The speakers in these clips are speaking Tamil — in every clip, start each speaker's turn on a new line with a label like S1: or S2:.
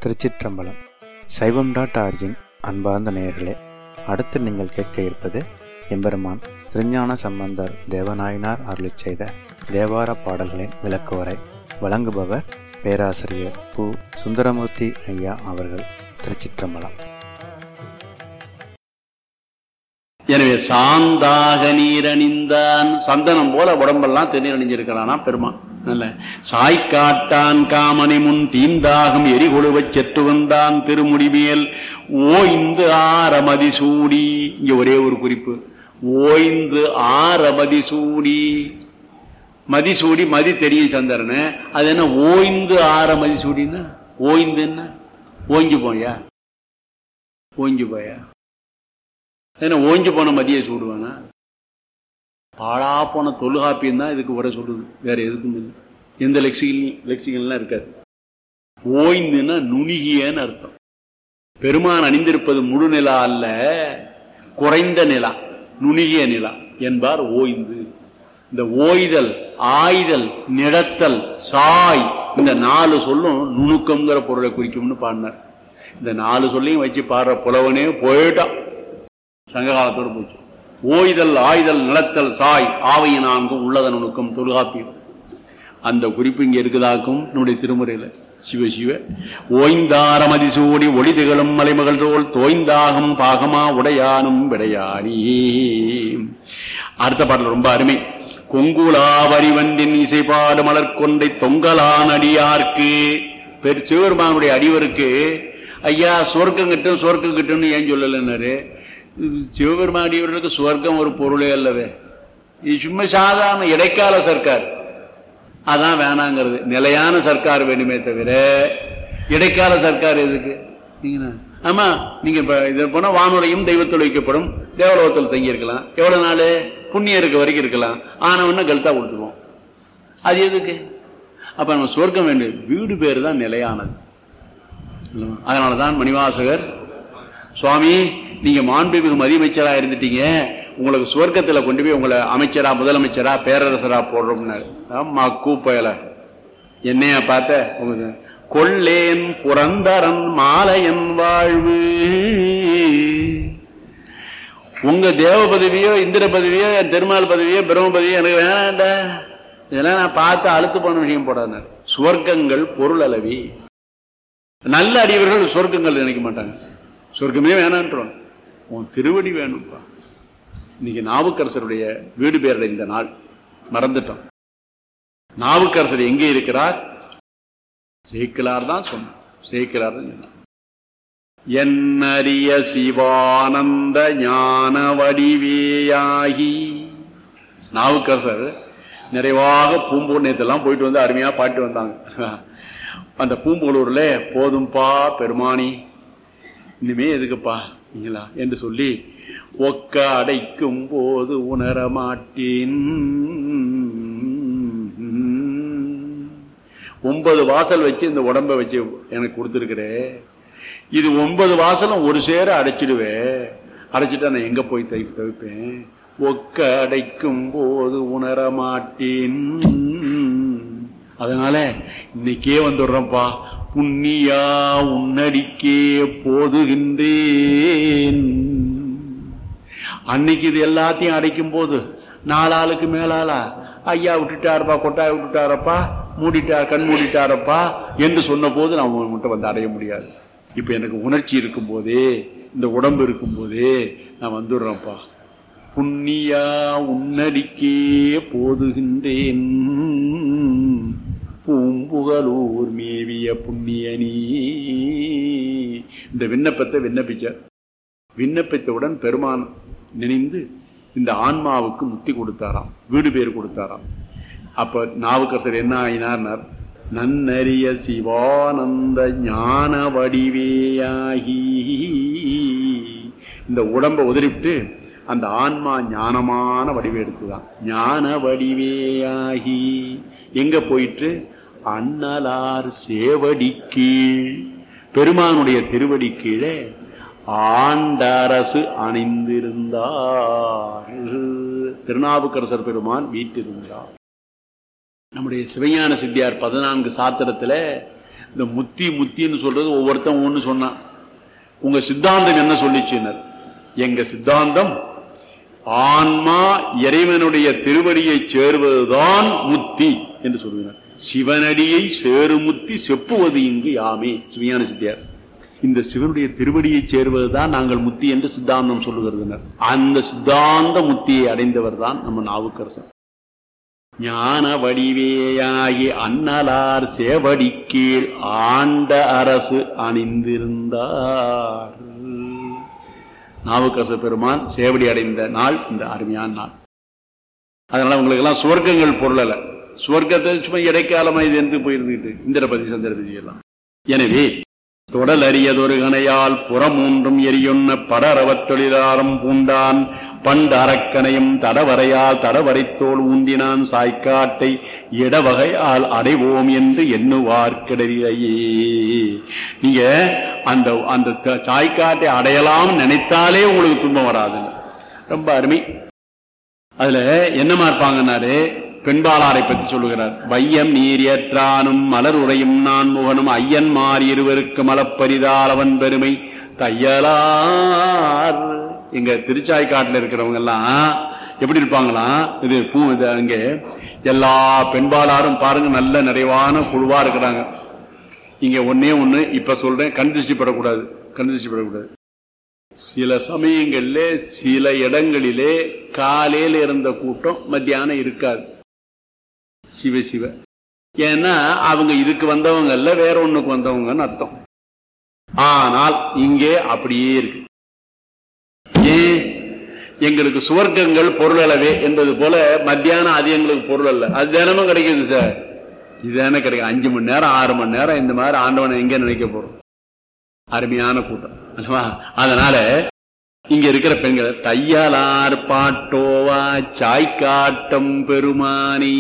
S1: திருச்சிற்றம்பலம் சைவம் டாட் ஆர்ஜின் அன்பார்ந்த நேயர்களே அடுத்து நீங்கள் கேட்க இருப்பது எம்பெருமான் திருஞான சம்பந்தர் தேவநாயனார் அருளிச் செய்த தேவார பாடல்களின் விளக்குவரை வழங்குபவர் பேராசிரியர் பு சுந்தரமூர்த்தி ஐயா அவர்கள் திருச்சிற்றம்பலம்
S2: எனவே சாந்தாக நீரணிந்தான் சந்தனம் போல உடம்பெல்லாம் திருநீர் அணிஞ்சிருக்கிறானா பெருமான் நல்ல சாய்க்காட்டான் காமனை முன் தீந்தாகம் எரிகொழுவச் செத்து வந்தான் திருமுடிமேல் ஓய்ந்து ஆரமதி சூடி இங்க ஒரே ஒரு குறிப்பு ஓய்ந்து ஆரமதி சூடி மதிசூடி மதி தெரியும் சந்திரனு அது என்ன ஓய்ந்து ஆற மதிசூடின்னா ஓய்ந்து என்ன ஓங்கி போயா ஓங்கி போயா ஏன்னா ஓஞ்சி போன மதியை சூடுவானா பாழா போன தொல்காப்பியம் தான் இதுக்கு வர சொல்லுது வேற எதுக்கும் இல்லை எந்த லெக்சிகல் லெக்சிகல்லாம் இருக்காது ஓய்ந்துன்னா நுணுகியன்னு அர்த்தம் பெருமான் அணிந்திருப்பது முழு நிலா அல்ல குறைந்த நிலா நுணுகிய நிலா என்பார் ஓய்ந்து இந்த ஓய்தல் ஆய்தல் நிழத்தல் சாய் இந்த நாலு சொல்லும் நுணுக்கம்ங்கிற பொருளை குறிக்கும்னு பாடினார் இந்த நாலு சொல்லையும் வச்சு பாடுற புலவனே போயிட்டான் சங்க காலத்தோடு போச்சு ஓய்தல் ஆய்தல் நிலத்தல் சாய் ஆவைய நான்கும் உள்ளத நுணுக்கம் தொல்காப்பியம் அந்த குறிப்பு இங்க இருக்குதாக்கும் நம்முடைய திருமுறையில சிவ சிவ ஓய்ந்தார மதிசூடி ஒளி திகழும் மலைமகள் தோல் தோய்ந்தாகும் பாகமா உடையானும் விடையானி அடுத்த பாடல் ரொம்ப அருமை கொங்குலா வரிவந்தின் இசைப்பாடு மலர் கொண்டை தொங்கலான் அடியார்க்கு பெரு சிவபெருமானுடைய அடிவருக்கு ஐயா சொர்க்கம் கிட்டும் சொர்க்கம் கிட்டும்னு ஏன் சொல்லலைன்னாரு சிவபெருமானியவர்களுக்கு சுவர்க்கம் ஒரு பொருளே அல்லவே இது சும்மா சாதாரண இடைக்கால சர்க்கார் அதான் வேணாங்கிறது நிலையான சர்க்கார் வேணுமே தவிர இடைக்கால சர்க்கார் எதுக்கு நீங்க ஆமா நீங்க இப்ப இது போனா வானுரையும் தெய்வத்தில் வைக்கப்படும் தேவலோகத்தில் தங்கி இருக்கலாம் எவ்வளவு நாள் புண்ணியம் இருக்க வரைக்கும் இருக்கலாம் ஆனவன்னா கல்தா கொடுத்துருவோம் அது எதுக்கு அப்ப நம்ம சொர்க்கம் வேண்டும் வீடு பேர் தான் நிலையானது அதனாலதான் மணிவாசகர் சுவாமி நீங்க மாண்புமிகு மதியமைச்சரா இருந்துட்டீங்க உங்களுக்கு சுவர்க்கத்துல கொண்டு போய் உங்களை அமைச்சரா முதலமைச்சரா பேரரசரா போடுறோம்னாரு ஆமா கூப்பயல என்னையா பார்த்த கொள்ளேன் புரந்தரன் மாலையன் வாழ்வு உங்க தேவ பதவியோ இந்திர பதவியோ திருமால் பதவியோ பிரம்ம பதவியோ எனக்கு வேணாண்டா இதெல்லாம் நான் பார்த்து அழுத்து போன விஷயம் போடாது சுவர்க்கங்கள் பொருள் அளவி நல்ல அடியவர்கள் சொர்க்கங்கள் நினைக்க மாட்டாங்க சொர்க்கமே வேணான்றோம் உன் திருவடி வேணும்ப்பா இன்னைக்கு நாவுக்கரசருடைய வீடு பேரட இந்த நாள் மறந்துட்டோம் நாவுக்கரசர் எங்கே இருக்கிறார் சேக்கிலார் தான் சொன்னார் சேக்கிலார் தான் சொன்னார் என்னறிய சிவானந்த ஞான வடிவேயாகி நாவுக்கரசர் நிறைவாக பூம்பூர் நேத்தெல்லாம் போயிட்டு வந்து அருமையா பாட்டு வந்தாங்க அந்த பூம்புகளூர்ல போதும்பா பெருமானி இனிமே எதுக்குப்பா நீங்களா என்று சொல்லி ஒக்க அடைக்கும் போது உணர மாட்டேன் ஒன்பது வாசல் வச்சு இந்த உடம்ப வச்சு எனக்கு கொடுத்துருக்குறே இது ஒன்பது வாசலும் ஒரு சேர அடைச்சிடுவே அடைச்சிட்டா நான் எங்க போய் தை தவிப்பேன் ஒக்க அடைக்கும் போது உணர மாட்டேன் அதனால இன்னைக்கே வந்துடுறோம்ப்பா புண்ணியா உன்னடிக்கே போதுகின்றேன் அன்னைக்கு இது எல்லாத்தையும் அடைக்கும் போது நாலாளுக்கு மேலாளா ஐயா விட்டுட்டாருப்பா கொட்டாய் விட்டுட்டாரப்பா மூடிட்டார் கண் மூடிட்டாரப்பா என்று சொன்ன போது நான் மட்டும் வந்து அடைய முடியாது இப்ப எனக்கு உணர்ச்சி இருக்கும் போதே இந்த உடம்பு இருக்கும் போதே நான் வந்துடுறேன்ப்பா புண்ணியா உன்னடிக்கே போதுகின்றேன் பூம்புகலூர் மேவிய புண்ணியனி இந்த விண்ணப்பத்தை விண்ணப்பிச்ச விண்ணப்பித்தவுடன் பெருமான் நினைந்து இந்த ஆன்மாவுக்கு முத்தி கொடுத்தாராம் வீடு பேர் கொடுத்தாராம் அப்ப நாவுக்கரசர் என்ன ஆயினார் நன்னறிய சிவானந்த ஞான வடிவேயாகி இந்த உடம்ப உதறிவிட்டு அந்த ஆன்மா ஞானமான வடிவை எடுத்துதான் ஞான வடிவேயாகி எங்க போயிட்டு அன்னலார் சேவடி கீழ் பெருமானுடைய திருவடி கீழே ஆண்டரசு அணிந்திருந்தார் திருநாவுக்கரசர் பெருமான் வீட்டிருந்தார் நம்முடைய சிவஞான சித்தியார் பதினான்கு சாத்திரத்துல இந்த முத்தி முத்தின்னு சொல்றது ஒவ்வொருத்தன் ஒண்ணு சொன்னான் உங்க சித்தாந்தம் என்ன சொல்லிச்சுனர் எங்க சித்தாந்தம் ஆன்மா இறைவனுடைய திருவடியை சேர்வதுதான் முத்தி என்று சொல்கிறார் சிவனடியை சேருமுத்தி செப்புவது இங்கு யாமே சிவியான சித்தியார் இந்த சிவனுடைய திருவடியை சேர்வதுதான் நாங்கள் முத்தி என்று சித்தாந்தம் சொல்லுகிறதுனர் அந்த சித்தாந்த முத்தியை அடைந்தவர் தான் நம்ம நாவுக்கரசர் ஞான வடிவேயாகி அன்னலார் சேவடி கீழ் ஆண்ட அரசு அணிந்திருந்தார் நாவுக்கரச பெருமான் சேவடி அடைந்த நாள் இந்த அருமையான நாள் அதனால உங்களுக்கு எல்லாம் சுவர்க்கங்கள் பொருளல சுவர்க்கத்தை சும்மா இடைக்காலமா இது என்று போயிருந்துட்டு இந்திரபதி சந்திரபதி எல்லாம் எனவே தொடல் அறியதொரு கணையால் புறமூன்றும் எரியுண்ண படரவத் தொழிலாரம் பூண்டான் பண்டு அரக்கனையும் தடவரையால் தடவரைத்தோல் ஊந்தினான் சாய்க்காட்டை இடவகையால் அடைவோம் என்று எண்ணுவார் கிடறியே நீங்க அந்த அந்த த- சாய்க்காட்டை அடையலாம் நினைத்தாலே உங்களுக்கு துன்பம் வராது ரொம்ப அருமை அதுல என்னமா இருப்பாங்கன்னாரு பெண்பாளாரை பத்தி சொல்லுகிறார் வையம் நீர் ஏற்றானும் மலர் உரையும் நான் முகனும் ஐயன் மாறி இருவருக்கு மலப்பரிதால் அவன் பெருமை தையலார் எங்க திருச்சாய்க்காட்டுல இருக்கிறவங்க எல்லாம் எப்படி இருப்பாங்களாம் இது பூ இது அங்க எல்லா பெண்பாளாரும் பாருங்க நல்ல நிறைவான குழுவா இருக்கிறாங்க இங்க ஒன்னே ஒண்ணு இப்ப சொல்றேன் கண் திருஷ்டி படக்கூடாது கண் திருஷ்டி படக்கூடாது சில சமயங்கள்ல சில இடங்களிலே காலையில இருந்த கூட்டம் மத்தியானம் இருக்காது சிவ சிவ ஏன்னா அவங்க இதுக்கு வந்தவங்க இல்ல வேற ஒண்ணுக்கு வந்தவங்கன்னு அர்த்தம் ஆனால் இங்கே அப்படியே இருக்கு ஏன் எங்களுக்கு சுவர்க்கங்கள் பொருள் அளவே என்பது போல மத்தியானம் அது எங்களுக்கு பொருள் அல்ல அது தினமும் கிடைக்குது சார் இது தானே கிடைக்கும் அஞ்சு மணி நேரம் ஆறு மணி நேரம் இந்த மாதிரி ஆண்டவனை எங்க நினைக்க போறோம் அருமையான கூட்டம் அல்லவா அதனால இங்க இருக்கிற பெண்கள் தையலார் பாட்டோவா சாய்க்காட்டம் பெருமானி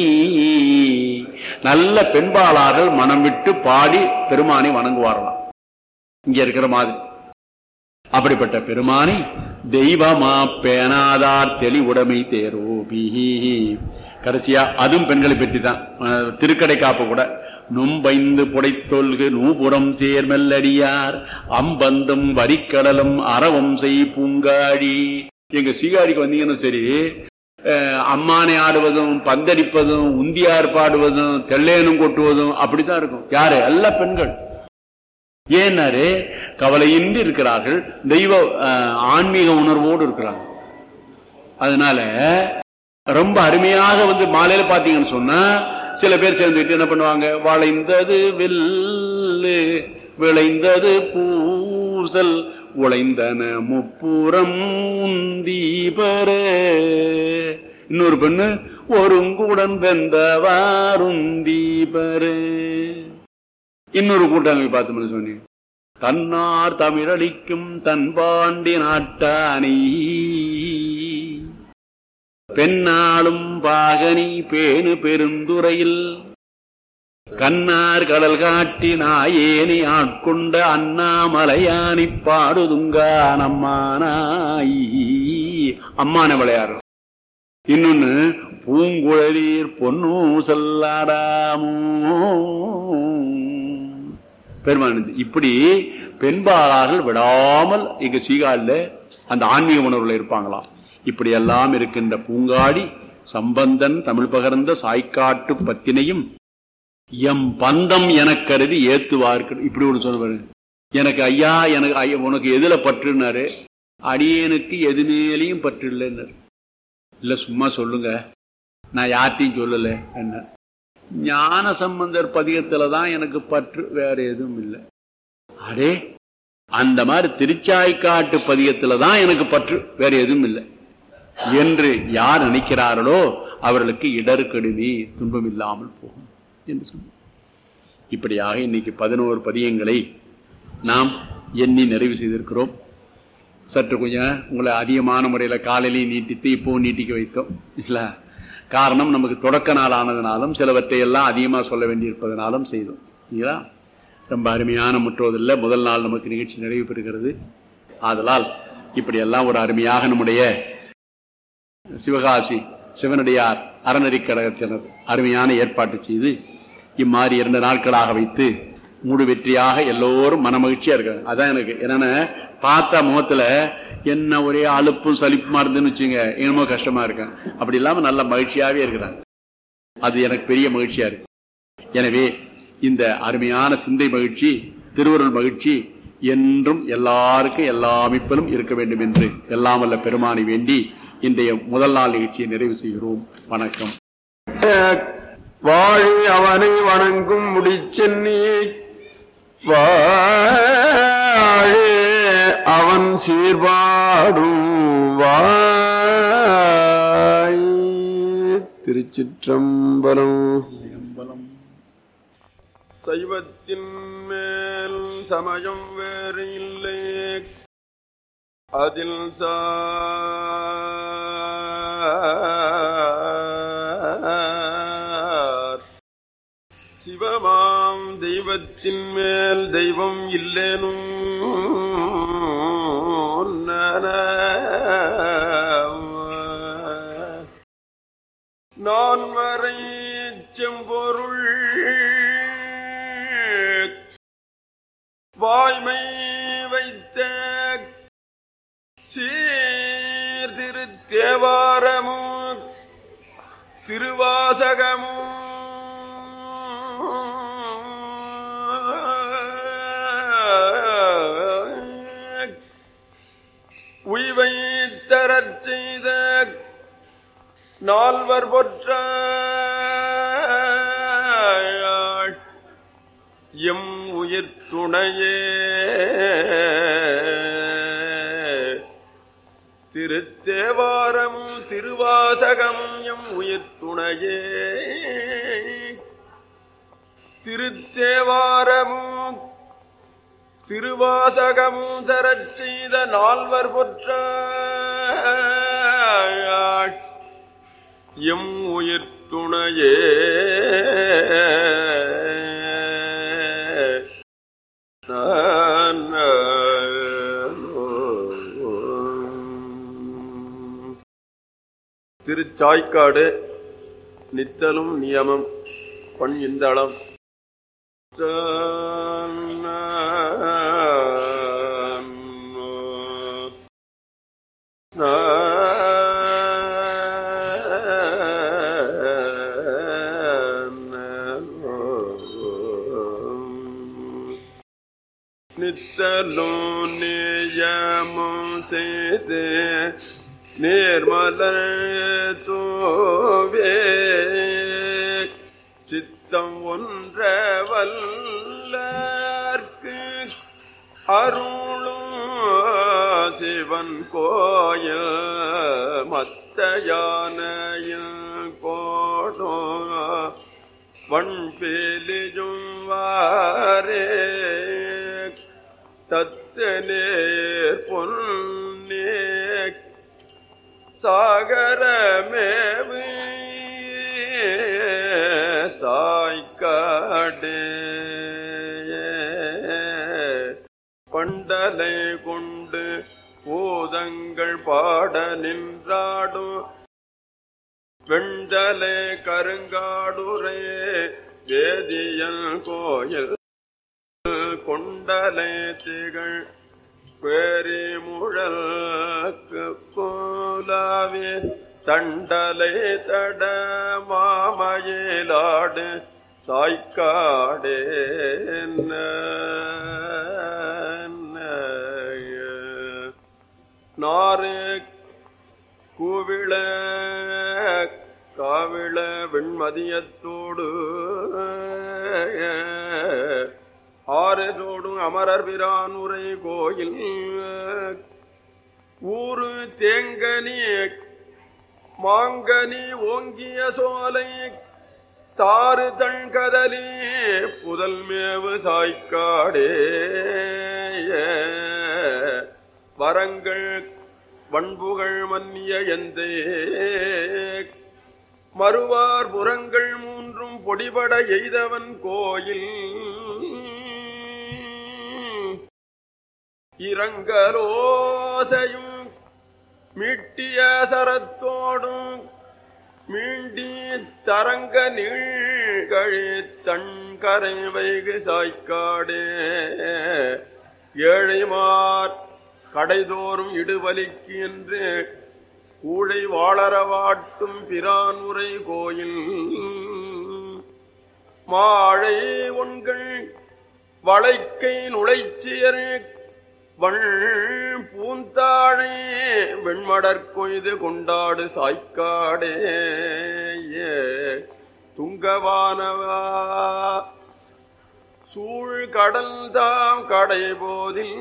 S2: நல்ல பெண்பாளார்கள் மனம் விட்டு பாடி பெருமானை வணங்குவார்களாம் இங்க இருக்கிற மாதிரி அப்படிப்பட்ட பெருமானை தெய்வமா பேணாதார் தெளிவுடைமை தேரோபி கடைசியா அதுவும் பெண்களை பற்றி தான் அஹ், திருக்கடை காப்பு கூட நும்பைந்து புடைத்தொல்கு நூபுறம் சேர்மெல்லடியார் அம்பந்தும் வரிக்கடலும் அறவும் செய் பூங்காடி எங்க சீகாடிக்கு வந்தீங்கன்னா சரி அஹ், அம்மானை ஆடுவதும் பந்தடிப்பதும் உந்தியார் பாடுவதும் தெல்லேனும் கொட்டுவதும் அப்படித்தான் இருக்கும் யாரு எல்லா பெண்கள் ஏன்னாரு கவலையின்றி இருக்கிறார்கள் தெய்வ அஹ், ஆன்மீக உணர்வோடு இருக்கிறாங்க அதனால ரொம்ப அருமையாக வந்து மாலையில பாத்தீங்கன்னு சொன்னா சில பேர் சேர்ந்துட்டு என்ன பண்ணுவாங்க வளைந்தது வில்லு விளைந்தது பூசல் உழைந்தன முப்புறம் உந்தி பெற இன்னொரு பெண்ணு ஒருங்குடன் வெந்தவாருந்தி பெற இன்னொரு கூட்டாங்க பார்த்தோம்னு சொன்னீங்க தன்னார் தமிழளிக்கும் தன்பாண்டி நாட்டானி பெண்ணாளும் பாகனி பேணு பெருந்துறையில் கண்ணார் கடல் காட்டி நாயேனி ஆட்கொண்ட அண்ணாமலையானி பாடுதுங்கான் அம்மானாய் அம்மான விளையாடு இன்னொன்னு பூங்குழலீர் பொன்னூசல்லாடாமோ பெருமானது இப்படி பெண்பாளர்கள் விடாமல் எங்க சீகாழில் அந்த ஆன்மீக உணர்வுல இருப்பாங்களாம் இப்படி எல்லாம் இருக்கின்ற பூங்காடி சம்பந்தன் தமிழ் பகர்ந்த சாய்க்காட்டு பத்தினையும் எம் பந்தம் எனக் கருதி ஏத்துவார்கள் இப்படி ஒரு சொல்லுவாரு எனக்கு ஐயா எனக்கு ஐயா உனக்கு எதுல பற்றுனாரு அடியேனுக்கு எது மேலேயும் பற்று இல்லைன்னாரு இல்ல சும்மா சொல்லுங்க நான் யார்ட்டையும் சொல்லல என்ன ஞான சம்பந்தர் பதிகத்துல தான் எனக்கு பற்று வேற எதுவும் இல்லை அடே அந்த மாதிரி திருச்சாய்க்காட்டு பதிகத்துல தான் எனக்கு பற்று வேற எதுவும் இல்லை என்று யார் நினைக்கிறார்களோ அவர்களுக்கு இடர் கெடுதி துன்பம் இல்லாமல் போகும் என்று சொன்னார் இப்படியாக இன்னைக்கு பதினோரு பதியங்களை நாம் எண்ணி நிறைவு செய்திருக்கிறோம் சற்று கொஞ்சம் உங்களை அதிகமான முறையில் காலையிலையும் நீட்டித்து இப்போவும் நீட்டிக்க வைத்தோம் இல்ல காரணம் நமக்கு தொடக்க நாள் ஆனதுனாலும் சிலவற்றை எல்லாம் அதிகமாக சொல்ல வேண்டியிருப்பதனாலும் செய்தோம் இல்லையா ரொம்ப அருமையான முற்றோதில் முதல் நாள் நமக்கு நிகழ்ச்சி நிறைவு பெறுகிறது ஆதலால் இப்படியெல்லாம் ஒரு அருமையாக நம்முடைய சிவகாசி சிவனடியார் அறநெறி கழகத்தினர் அருமையான ஏற்பாட்டு செய்து இம்மாதிரி இரண்டு நாட்களாக வைத்து முழு வெற்றியாக எல்லோரும் மனமகிழ்ச்சியா இருக்காங்க அதான் எனக்கு என்னன்னா பார்த்தா முகத்துல என்ன ஒரே அலுப்பும் சலிப்புமா இருந்துன்னு வச்சுங்க என்னமோ கஷ்டமா இருக்கேன் அப்படி இல்லாம நல்ல மகிழ்ச்சியாவே இருக்கிறாங்க அது எனக்கு பெரிய மகிழ்ச்சியா இருக்கு எனவே இந்த அருமையான சிந்தை மகிழ்ச்சி திருவருள் மகிழ்ச்சி என்றும் எல்லாருக்கும் எல்லா அமைப்பிலும் இருக்க வேண்டும் என்று எல்லாம் வல்ல பெருமானை வேண்டி இன்றைய முதல் நாள் நிகழ்ச்சியை நிறைவு செய்கிறோம் வணக்கம்
S3: வாழி அவனை வணங்கும் முடிச்சென்னி வாழே அவன் சீர்பாடும் வாய் திருச்சிற்றம்பலம் சைவத்தின் மேல் சமயம் வேறு இல்லை அதில் சார் சிவமாம் தெய்வத்தின் மேல் தெய்வம் இல்லேனும் நான் வரை செம்பொருள் வாய்மை வைத்த சீர்திரு தேவாரமும் திருவாசகமும் உய்வை தரச் செய்த நால்வர் பொற்ற எம் உயிர் துணையே திருத்தேவாரமும் திருவாசகமும் எம் உயிர் துணையே திருத்தேவாரமும் திருவாசகமும் தரச் செய்த நால்வர் பொற்ற எம் உயிர் துணையே திருச்சாய்க்காடு நித்தலும் நியமம் பண் இந்தளம் நித்தலும் நியமம் செய்து நேர்மலர் தோவே சித்தம் ஒன்ற வல்லர்க்கு அருளும் சிவன் கோயில் மத்த யானையில் கோடோ வண்பேலியும் வாரே தத்த நேர் பொன்னே சாகரமேவு சாய்க்காடே பண்டலை கொண்டு பூதங்கள் பாட நின்றாடும் வெண்டலை கருங்காடுரே வேதியல் கோயில் கொண்டலை திகழ் பேரி முழல்க்கு கோலாவே தண்டலை தட மாமயிலாடு சாய்க்காடே நாறு கூவிள காவிள வெண்மதியத்தோடு ஆறு சோடும் அமரர் பிரான் உரை கோயில் ஊரு தேங்கனி மாங்கனி ஓங்கிய சோலை தாறு தண்கதலி புதல் மேவு சாய்க்காடே வரங்கள் வண்புகள் மன்னிய எந்தே மறுவார் புறங்கள் மூன்றும் பொடிபட எய்தவன் கோயில் இரங்கலோசையும் மீட்டிய சரத்தோடும் மீண்டி தரங்க நீள் கழித்தன் கரை வைகு சாய்க்காடே ஏழைமார் கடைதோறும் இடுவலிக்கு என்று கூழை வாளரவாட்டும் பிரான் உரை கோயில் மாழை உண்கள் வளைக்கை நுழைச்சியர் வள் பூந்தாழை வெண்மடற் கொய்து கொண்டாடு சாய்க்காடே ஏ துங்கவானவா சூழ் கடல் தாம் கடை போதில்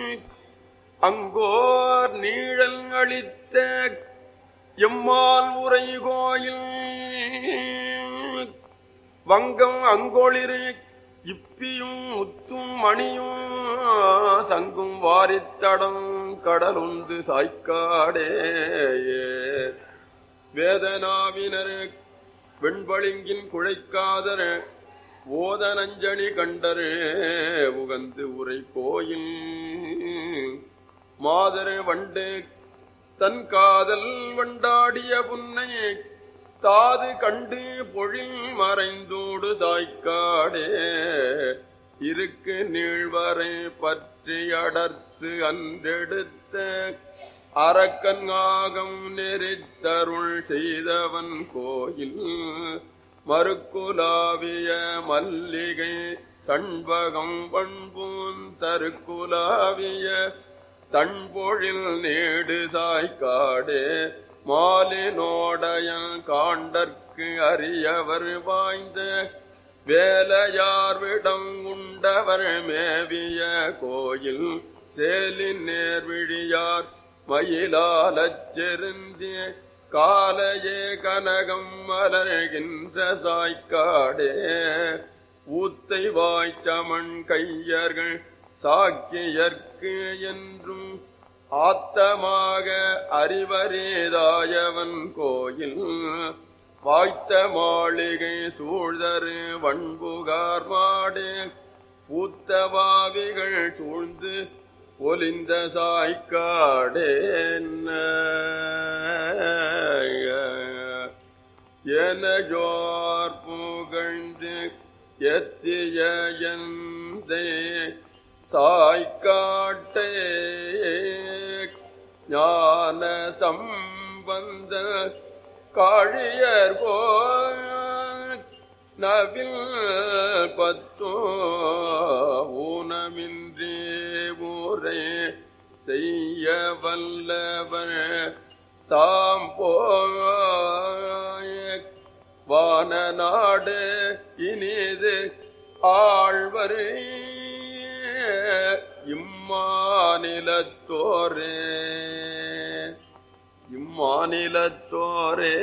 S3: அங்கோர் நீழல் அளித்த எம்மால் உரை கோயில் வங்கம் அங்கொளிரு இப்பியும் முத்தும் மணியும் சங்கும் வாரித்தடம் கடலுந்து சாய்க்காடே வேதனாவினர் வெண்பளிங்கின் குழைக்காதர் ஓத நஞ்சணி கண்டரு உகந்து உரை கோயில் மாதர் வண்டு தன் காதல் வண்டாடிய புன்னை தாது கண்டு பொழில் மறைந்தோடு சாய்க்காடே இருக்கு நீழ்வரை பற்றி அடர்த்து அன்றெடுத்த அரக்கன்காகம் நெறித்தருள் செய்தவன் கோயில் மறுக்குலாவிய மல்லிகை சண்பகம் பண்பூன் தருக்குலாவிய தன்பொழில் நேடு சாய்க்காடே மாலினோடையன் காண்டற்கு அறியவர் வாய்ந்த வேலையார் விடம் உண்டவர் மேவிய கோயில் சேலின் நேர்விழியார் மயிலாலச் செருந்திய காலையே கனகம் மலர்கின்ற சாய்க்காடே ஊத்தை வாய்ச்சமண் கையர்கள் சாக்கியர்க்கு என்றும் ஆத்தமாக அறிவரேதாயவன் கோயில் வாய்த்த மாளிகை சூழ்தரு வண்புகார் மாடு பூத்தவாவிகள் சூழ்ந்து ஒலிந்த சாய்க்காடே எனஜோர் புகழ்ந்து எத்திய எந்தை சாய்க்காட்டே ஞான சம்பந்த காழியர் போல் நவில் பத்தோ ஊனமின்றி ஊரே செய்ய வல்லவர் தாம் போய வான நாடு இனிது ஆழ்வரே இம்மாநிலத்தோரே இம்மாநிலத்தோரே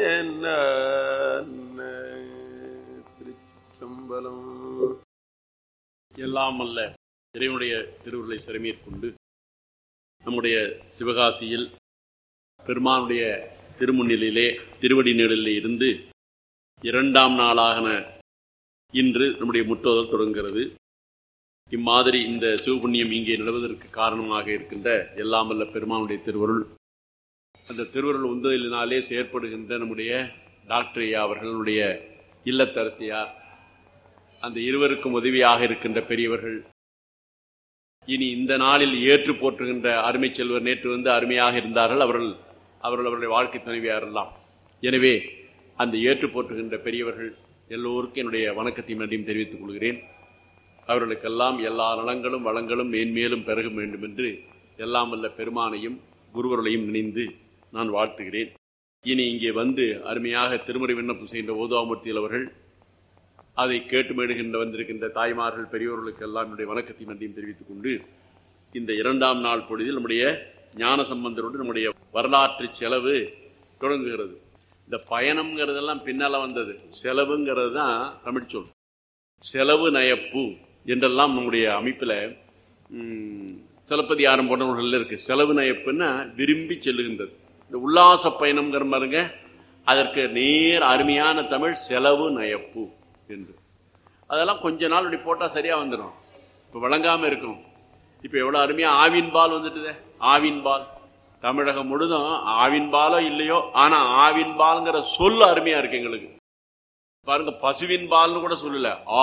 S3: திருச்சிற்றம்பலம்
S2: எல்லாம் அல்ல இறைவனுடைய திருவுருளை சிறமேற்கொண்டு நம்முடைய சிவகாசியில் பெருமானுடைய திருமுன்னிலே திருவடி நிழலில் இருந்து இரண்டாம் நாளாகன இன்று நம்முடைய முற்றோதல் தொடங்குகிறது இம்மாதிரி இந்த சிவபுண்ணியம் இங்கே நிலவுவதற்கு காரணமாக இருக்கின்ற எல்லாம் வல்ல பெருமானுடைய திருவருள் அந்த திருவருள் உந்தலினாலே செயற்படுகின்ற நம்முடைய டாக்டர் ஐயா அவர்களுடைய இல்லத்தரசியார் அந்த இருவருக்கும் உதவியாக இருக்கின்ற பெரியவர்கள் இனி இந்த நாளில் ஏற்று போற்றுகின்ற அருமை செல்வர் நேற்று வந்து அருமையாக இருந்தார்கள் அவர்கள் அவர்கள் அவருடைய வாழ்க்கை துணைவியார் எல்லாம் எனவே அந்த ஏற்று போற்றுகின்ற பெரியவர்கள் எல்லோருக்கும் என்னுடைய வணக்கத்தையும் நன்றியும் தெரிவித்துக் கொள்கிறேன் அவர்களுக்கெல்லாம் எல்லா நலங்களும் வளங்களும் மேன்மேலும் பெருக வேண்டும் என்று எல்லாம் வல்ல பெருமானையும் குருவர்களையும் நினைந்து நான் வாழ்த்துகிறேன் இனி இங்கே வந்து அருமையாக திருமுறை விண்ணப்பம் செய்கின்ற ஓதுவாமூர்த்தியில் அவர்கள் அதை கேட்டு மேடுகின்ற வந்திருக்கின்ற தாய்மார்கள் பெரியோர்களுக்கு எல்லாம் என்னுடைய வணக்கத்தையும் நன்றியும் தெரிவித்துக் கொண்டு இந்த இரண்டாம் நாள் பொழுதில் நம்முடைய ஞான சம்பந்தரோடு நம்முடைய வரலாற்று செலவு தொடங்குகிறது இந்த பயணம்ங்கிறதெல்லாம் பின்னால வந்தது செலவுங்கிறது தான் தமிழ் சொல் செலவு நயப்பு என்றெல்லாம் நம்முடைய அமைப்பில் சிலப்பதிகாரம் போன்றவர்கள் இருக்கு செலவு நயப்புன்னா விரும்பி செல்லுகின்றது இந்த உல்லாச பயணம்ங்கிற பாருங்க அதற்கு நேர் அருமையான தமிழ் செலவு நயப்பு என்று அதெல்லாம் கொஞ்ச நாள் இப்படி போட்டால் சரியாக வந்துடும் இப்போ வழங்காமல் இருக்கும் இப்போ எவ்வளோ அருமையாக ஆவின் பால் வந்துட்டுதே ஆவின் பால் தமிழகம் முழுதும் ஆவின் பாலோ இல்லையோ ஆனால் ஆவின் பால்ங்கிற சொல் அருமையாக இருக்கு எங்களுக்கு பாருங்க பசுவின் பால்னு கூட சொல்லல ஆ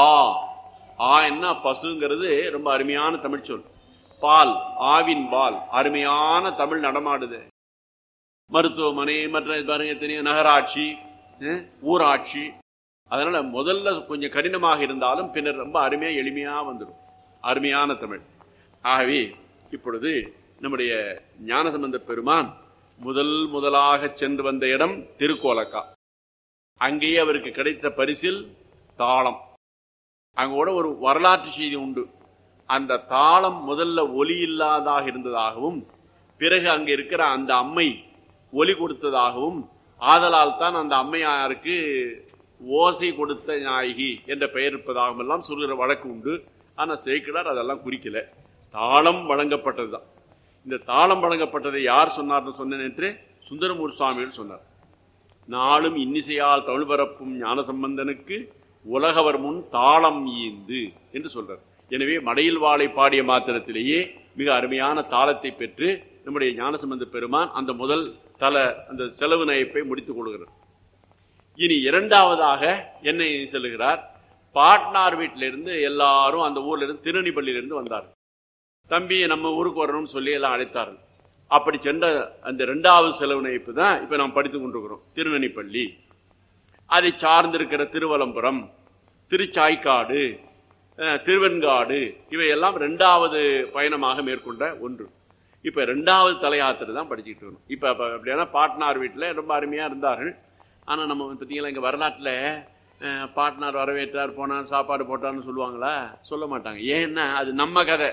S2: ஆ என்ன பசுங்கிறது ரொம்ப அருமையான தமிழ் சொல் பால் ஆவின் பால் அருமையான தமிழ் நடமாடுது மருத்துவமனை மற்ற பாருங்க தெரியும் நகராட்சி அஹ், ஊராட்சி அதனால முதல்ல கொஞ்சம் கடினமாக இருந்தாலும் பின்னர் ரொம்ப அருமையா எளிமையா வந்துடும் அருமையான தமிழ் ஆகவே இப்பொழுது நம்முடைய ஞானசம்பந்த பெருமான் முதல் முதலாக சென்று வந்த இடம் திருக்கோலக்கா அங்கேயே அவருக்கு கிடைத்த பரிசில் தாளம் அங்க கூட ஒரு வரலாற்று செய்தி உண்டு அந்த தாளம் முதல்ல ஒலி இல்லாதாக இருந்ததாகவும் பிறகு அங்க இருக்கிற அந்த அம்மை ஒலி கொடுத்ததாகவும் ஆதலால் தான் அந்த அம்மையாருக்கு ஓசை கொடுத்த நாயகி என்ற பெயர் இருப்பதாகவும் எல்லாம் சொல்கிற வழக்கு உண்டு ஆனா சேக்கிடார் அதெல்லாம் குறிக்கல தாளம் வழங்கப்பட்டதுதான் இந்த தாளம் வழங்கப்பட்டதை யார் சொன்னார்னு சொன்னேன் என்று சுந்தரமூர் சுவாமிகள் சொன்னார் நாளும் இன்னிசையால் தமிழ் பரப்பும் ஞானசம்பந்தனுக்கு உலகவர் முன் தாளம் ஈந்து என்று சொல்றார் எனவே மடையில் வாழை பாடிய மாத்திரத்திலேயே மிக அருமையான தாளத்தை பெற்று நம்முடைய ஞானசம்பந்த பெருமான் அந்த முதல் தல அந்த செலவு நயப்பை முடித்துக் கொள்கிறார் இனி இரண்டாவதாக என்னை செல்லுகிறார் பாட்னார் வீட்டிலிருந்து எல்லாரும் அந்த ஊர்ல இருந்து திருநெல்வேலியிலிருந்து வந்தார் தம்பி நம்ம ஊருக்கு வரணும்னு சொல்லி எல்லாம் அழைத்தார்கள் அப்படி சென்ற அந்த இரண்டாவது செலவு நயப்பு தான் இப்ப நாம் படித்துக் கொண்டிருக்கிறோம் திருநெல்வேலி அதை சார்ந்திருக்கிற திருவலம்புரம் திருச்சாய்க்காடு அஹ், திருவெண்காடு இவையெல்லாம் இரண்டாவது பயணமாக மேற்கொண்ட ஒன்று இப்ப இரண்டாவது தலையாத்திரை தான் படிச்சுட்டு இருக்கணும் இப்ப அப்ப அப்படியான பாட்னார் வீட்டுல ரொம்ப அருமையா இருந்தார்கள் ஆனா நம்ம வந்து பார்த்தீங்களா இங்க வரலாற்றுல அஹ், பாட்னார் வரவேற்றார் போனார் சாப்பாடு போட்டார்னு சொல்லுவாங்களா சொல்ல மாட்டாங்க ஏன்னா அது நம்ம கதை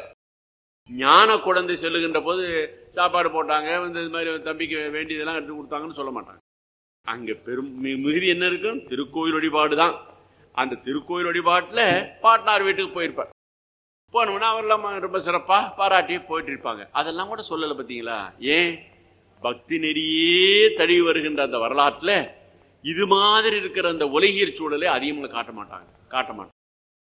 S2: ஞான குழந்தை செல்லுகின்ற போது சாப்பாடு போட்டாங்க வந்து இது மாதிரி தம்பிக்கு வேண்டியதெல்லாம் எடுத்து கொடுத்தாங்கன்னு சொல்ல மாட்டாங்க அங்க பெரும் மி- மிகுதி என்ன இருக்கும் திருக்கோயில் வழிபாடு தான் அந்த திருக்கோயில் வழிபாட்டுல பாட்னார் வீட்டுக்கு போயிருப்பார் போனோம்னா அவரெல்லாம் ரொம்ப சிறப்பா பாராட்டி போயிட்டு இருப்பாங்க அதெல்லாம் கூட சொல்லல பாத்தீங்களா ஏன் பக்தி நெறியே தழுவி வருகின்ற அந்த வரலாற்றுல இது மாதிரி இருக்கிற அந்த உலகியல் சூழலை அதிகமாக காட்ட மாட்டாங்க காட்ட மாட்டாங்க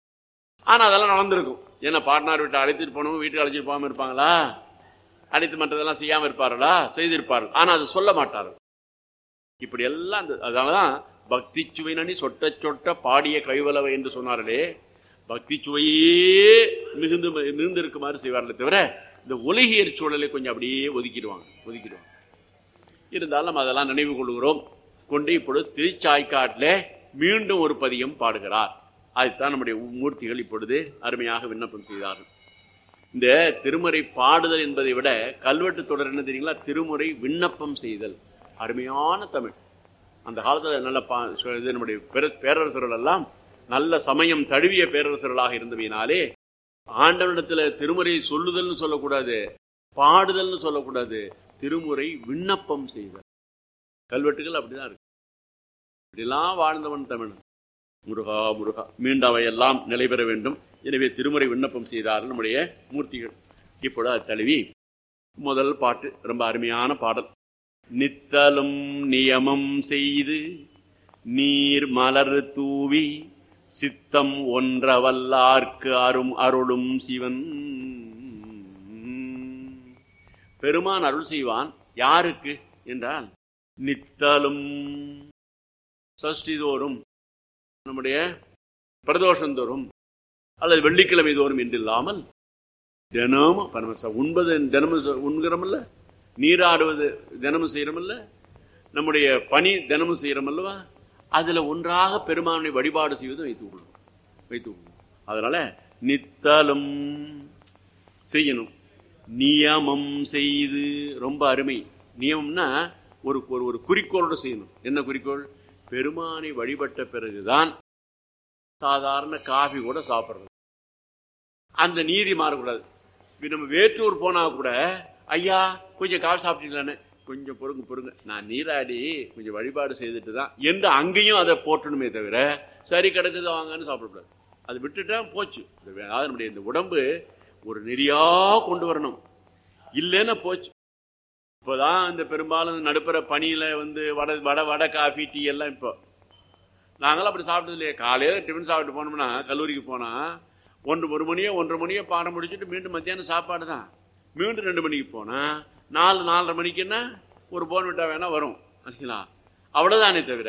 S2: ஆனா அதெல்லாம் நடந்திருக்கும் ஏன்னா பாட்னார் வீட்டை அழைத்துட்டு போனவங்க வீட்டுக்கு அழைச்சிட்டு போகாம இருப்பாங்களா அழைத்து மற்றதெல்லாம் செய்யாம இருப்பார்களா செய்திருப்பார்கள் ஆனா அதை சொல்ல மாட்டார்கள் இப்படி எல்லாம் அந்த- அதனாலதான் பக்தி சுவைனி சொட்ட சொட்ட பாடிய கைவலவை என்று சொன்னார்களே பக்தி சுவையே மிகுந்து மிகுந்து இருக்குமாறு செய்வார்களே தவிர இந்த உலகியற் சூழலை கொஞ்சம் அப்படியே ஒதுக்கிடுவாங்க ஒதுக்கிடுவாங்க இருந்தாலும் நம்ம அதெல்லாம் நினைவு கொள்கிறோம் கொண்டு இப்பொழுது திருச்சாய்க்காட்டில் மீண்டும் ஒரு பதியம் பாடுகிறார் அதுதான் நம்முடைய மூர்த்திகள் இப்பொழுது அருமையாக விண்ணப்பம் செய்தார்கள் இந்த திருமுறை பாடுதல் என்பதை விட கல்வெட்டு தொடர் என்ன தெரியுங்களா திருமுறை விண்ணப்பம் செய்தல் அருமையான தமிழ் அந்த காலத்துல நல்ல பா இது நம்முடைய பேர- பேரரசர்கள் எல்லாம் நல்ல சமயம் தழுவிய பேரரசர்களாக இருந்தவையினாலே ஆண்டவனிடத்துல திருமுறை சொல்லுதல்னு சொல்லக்கூடாது பாடுதல்னு சொல்லக்கூடாது திருமுறை விண்ணப்பம் செய்தல் கல்வெட்டுகள் அப்படிதான் இருக்கு இப்படிலாம் வாழ்ந்தவன் தமிழன் முருகா முருகா மீண்டும் அவையெல்லாம் நிலை பெற வேண்டும் எனவே திருமுறை விண்ணப்பம் செய்தார்கள் நம்முடைய மூர்த்திகள் இப்பொழுது அது தழுவி முதல் பாட்டு ரொம்ப அருமையான பாடல் நித்தலும் நியமம் செய்து நீர் மலர் தூவி சித்தம் ஒன்ற வல்லார்க்கு அரும் அருளும் சிவன் பெருமான் அருள் செய்வான் யாருக்கு என்றால் நித்தலும் சஷ்டி தோறும் நம்முடைய பிரதோஷம் தோறும் அல்லது வெள்ளிக்கிழமை தோறும் என்றில்லாமல் தினமும் இப்ப நம்ம ச- உண்பது தினமும் ச- உண்கிறோமல்ல நீராடுவது தினமும் செய்யறோமல்ல நம்முடைய பணி தினமும் செய்யறோம் அல்லவா அதுல ஒன்றாக பெருமானை வழிபாடு செய்வது வைத்துக் கொள்ளும் வைத்துக் கொள்ளும் அதனால நித்தலும் செய்யணும் நியமம் செய்து ரொம்ப அருமை நியமம்னா ஒரு ஒரு ஒரு குறிக்கோளோட செய்யணும் என்ன குறிக்கோள் பெருமானை வழிபட்ட பிறகுதான் சாதாரண காஃபி கூட சாப்பிடுறது அந்த நீதி மாறக்கூடாது இப்ப நம்ம வேற்றூர் போனா கூட ஐயா கொஞ்சம் காஃபி சாப்பிட்டீங்களான்னு கொஞ்சம் பொறுங்க பொறுங்க நான் நீராடி கொஞ்சம் வழிபாடு செய்துட்டு தான் என்று அங்கேயும் அதை போற்றணுமே தவிர சரி கிடக்குது வாங்கன்னு சாப்பிடக்கூடாது அது விட்டுட்டா போச்சு இந்த வே- அதாவது நம்முடைய இந்த உடம்பு ஒரு நெறியா கொண்டு வரணும் இல்லைன்னா போச்சு இப்போதான் இந்த பெரும்பாலும் நடுப்புற பனியில வந்து வடை வடை வடை காஃபி டீ எல்லாம் இப்போ நாங்களாம் அப்படி சாப்பிட்டது இல்லையே காலையில டிஃபன் சாப்பிட்டு போனோம்னா கல்லூரிக்கு போனா ஒன்று ஒரு மணியோ ஒன்றரை மணியோ பாடம் முடிச்சுட்டு மீண்டும் மத்தியானம் சாப்பாடு தான் மீண்டும் ரெண்டு மணிக்கு போனா நாலு நாலரை மணிக்குன்னா ஒரு போன் விட்டா வேணா வரும் சரிங்களா அவ்வளவுதானே தவிர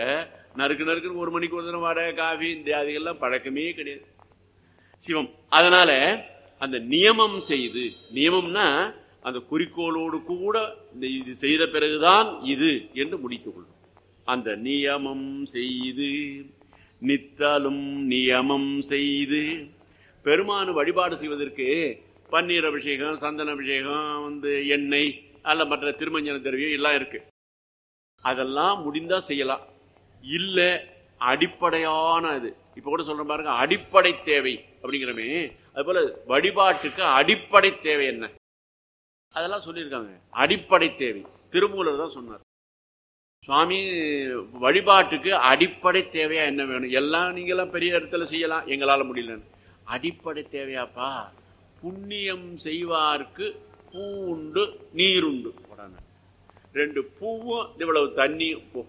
S2: நறுக்கு நறுக்குன்னு ஒரு மணிக்கு ஒரு தினம் வடை காஃபி இந்த அதுகெல்லாம் பழக்கமே கிடையாது சிவம் அதனால அந்த நியமம் செய்து நியமம்னா அந்த குறிக்கோளோடு கூட இந்த இது செய்த பிறகுதான் இது என்று முடித்துக் கொள்ளும் அந்த நியமம் செய்து நித்தலும் நியமம் செய்து பெருமானு வழிபாடு செய்வதற்கு பன்னீர் அபிஷேகம் சந்தன அபிஷேகம் வந்து எண்ணெய் அல்ல மற்ற திருமஞ்சன திரவியம் எல்லாம் இருக்கு அதெல்லாம் முடிந்தா செய்யலாம் இல்ல அடிப்படையான இது இப்ப கூட சொல்ற பாருங்க அடிப்படை தேவை அப்படிங்கிறமே அது போல வழிபாட்டுக்கு அடிப்படை தேவை என்ன அதெல்லாம் சொல்லியிருக்காங்க அடிப்படை தேவை திருமூலர் தான் சொன்னார் சுவாமி வழிபாட்டுக்கு அடிப்படை தேவையா என்ன வேணும் எல்லாம் நீங்க எல்லாம் பெரிய இடத்துல செய்யலாம் எங்களால முடியலன்னு அடிப்படை தேவையாப்பா புண்ணியம் செய்வார்க்கு பூண்டு நீருண்டு போடாங்க ரெண்டு பூவும் இவ்வளவு தண்ணியும் போ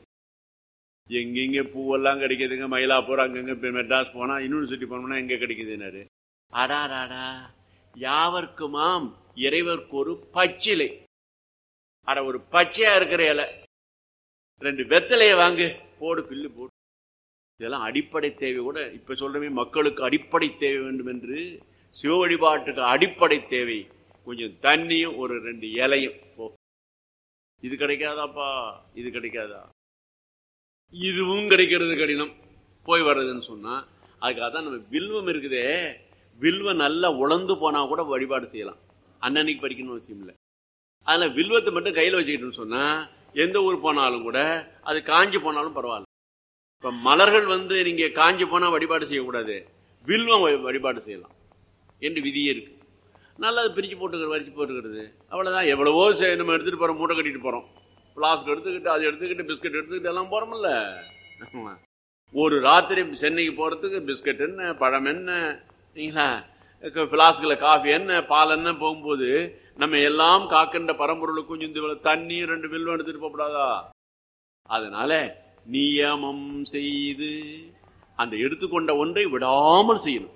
S2: எங்கெங்க பூவெல்லாம் கிடைக்குதுங்க மயிலாப்பூர் அங்கங்க இப்ப மெட்ராஸ் போனா யூனிவர்சிட்டி போனோம்னா எங்க கிடைக்குதுன்னாரு அடாடாடா யாவர்க்குமாம் இறைவர்க்கு ஒரு பச்சிலை அட ஒரு பச்சையா இருக்கிற இலை ரெண்டு வெத்தலைய வாங்கு போடு பில்லு போடு இதெல்லாம் அடிப்படை தேவை கூட இப்ப சொல்றமே மக்களுக்கு அடிப்படை தேவை வேண்டும் என்று சிவ வழிபாட்டுக்கு அடிப்படை தேவை கொஞ்சம் தண்ணியும் ஒரு ரெண்டு இலையும் போ இது கிடைக்காதாப்பா இது கிடைக்காதா இதுவும் கிடைக்கிறது கடினம் போய் வர்றதுன்னு சொன்னா அதுக்காக தான் நம்ம வில்வம் இருக்குதே வில்வம் நல்லா உழந்து போனா கூட வழிபாடு செய்யலாம் அன்னன்னைக்கு படிக்கணும் அவசியம் இல்லை அதுல வில்வத்தை மட்டும் கையில வச்சுக்கிட்டோம்னு சொன்னா எந்த ஊர் போனாலும் கூட அது காஞ்சி போனாலும் பரவாயில்ல இப்ப மலர்கள் வந்து நீங்க காஞ்சி போனா வழிபாடு செய்யக்கூடாது வில்வம் வழி- வழிபாடு செய்யலாம் என்று விதியே இருக்கு நல்லா அதை பிரிச்சு போட்டுக்கிறது வரிச்சு போட்டுக்கிறது அவ்வளவுதான் எவ்வளவோ செ- நம்ம எடுத்துட்டு போறோம் மூட்டை கட்டிட்டு போறோம் பிளாஸ்க் எடுத்துக்கிட்டு அது எடுத்துக்கிட்டு பிஸ்கட் எடுத்துக்கிட்டு எல்லாம் போறோம்ல ஆமா. ஒரு ராத்திரி சென்னைக்கு போறதுக்கு பிஸ்கட் என்ன பழம் என்ன சரிங்களா பிளாஸ்கில் காஃபி என்ன பால் என்ன போகும்போது நம்ம எல்லாம் காக்கின்ற பரம்பொருளுக்கு கொஞ்சம் இந்த இவ்வளவு தண்ணி ரெண்டு வில்வம் எடுத்துட்டு போகக்கூடாதா அதனால நியமம் செய்து அந்த எடுத்துக்கொண்ட ஒன்றை விடாமல் செய்யணும்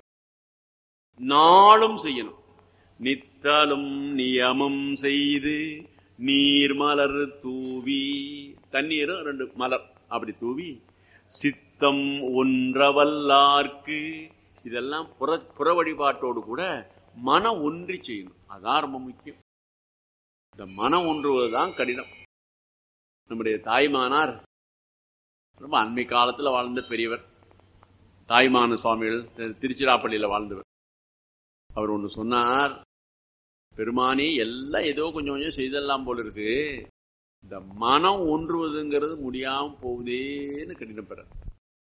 S2: நாளும் செய்யணும் நித்தலும் நியமம் செய்து நீர் மலர் தூவி தண்ணீரும் ரெண்டு மலர் அப்படி தூவி சித்தம் ஒன்றவல்லார்க்கு இதெல்லாம் புற புற வழிபாட்டோடு கூட மன ஒன்றி செய்யணும் அதான் ரொம்ப முக்கியம் இந்த மனம் ஒன்றுவதுதான் கடினம் நம்முடைய தாய்மானார் ரொம்ப அண்மை காலத்துல வாழ்ந்த பெரியவர் தாய்மான சுவாமிகள் திரு- திருச்சிராப்பள்ளியில வாழ்ந்தவர் அவர் ஒண்ணு சொன்னார் பெருமானி எல்லாம் ஏதோ கொஞ்சம் கொஞ்சம் செய்தெல்லாம் போல இருக்கு இந்த மனம் ஒன்றுவதுங்கிறது முடியாம போகுதேன்னு கடினம் பெற